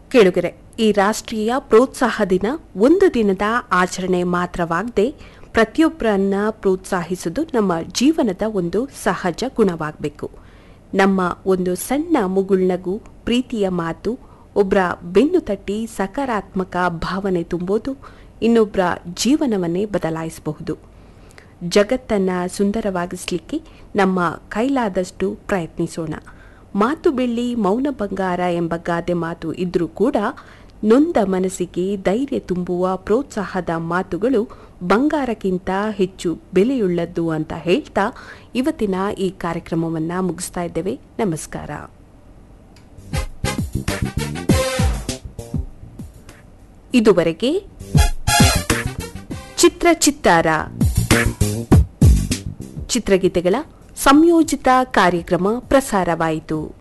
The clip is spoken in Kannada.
ಕೇಳುಗರೆ ಈ ರಾಷ್ಟ್ರೀಯ ಪ್ರೋತ್ಸಾಹ ದಿನ ಒಂದು ದಿನದ ಆಚರಣೆ ಮಾತ್ರವಾಗದೆ ಪ್ರತಿಯೊಬ್ಬರನ್ನ ಪ್ರೋತ್ಸಾಹಿಸುವುದು ನಮ್ಮ ಜೀವನದ ಒಂದು ಸಹಜ ಗುಣವಾಗಬೇಕು ನಮ್ಮ ಒಂದು ಸಣ್ಣ ಮುಗುಳ್ನಗು ಪ್ರೀತಿಯ ಮಾತು ಒಬ್ಬರ ಬೆನ್ನು ತಟ್ಟಿ ಸಕಾರಾತ್ಮಕ ಭಾವನೆ ತುಂಬೋದು ಇನ್ನೊಬ್ಬರ ಜೀವನವನ್ನೇ ಬದಲಾಯಿಸಬಹುದು ಜಗತ್ತನ್ನ ಸುಂದರವಾಗಿಸಲಿಕ್ಕೆ ನಮ್ಮ ಕೈಲಾದಷ್ಟು ಪ್ರಯತ್ನಿಸೋಣ ಮಾತು ಬೆಳ್ಳಿ ಮೌನ ಬಂಗಾರ ಎಂಬ ಗಾದೆ ಮಾತು ಇದ್ರೂ ಕೂಡ ನೊಂದ ಮನಸ್ಸಿಗೆ ಧೈರ್ಯ ತುಂಬುವ ಪ್ರೋತ್ಸಾಹದ ಮಾತುಗಳು ಬಂಗಾರಕ್ಕಿಂತ ಹೆಚ್ಚು ಬೆಲೆಯುಳ್ಳದ್ದು ಅಂತ ಹೇಳ್ತಾ ಇವತ್ತಿನ ಈ ಕಾರ್ಯಕ್ರಮವನ್ನ ಮುಗಿಸ್ತಾ ಇದ್ದೇವೆ ನಮಸ್ಕಾರ ಇದುವರೆಗೆ ಚಿತ್ರ ಚಿತ್ತಾರ ಚಿತ್ರಗೀತೆಗಳ ಸಂಯೋಜಿತ ಕಾರ್ಯಕ್ರಮ ಪ್ರಸಾರವಾಯಿತು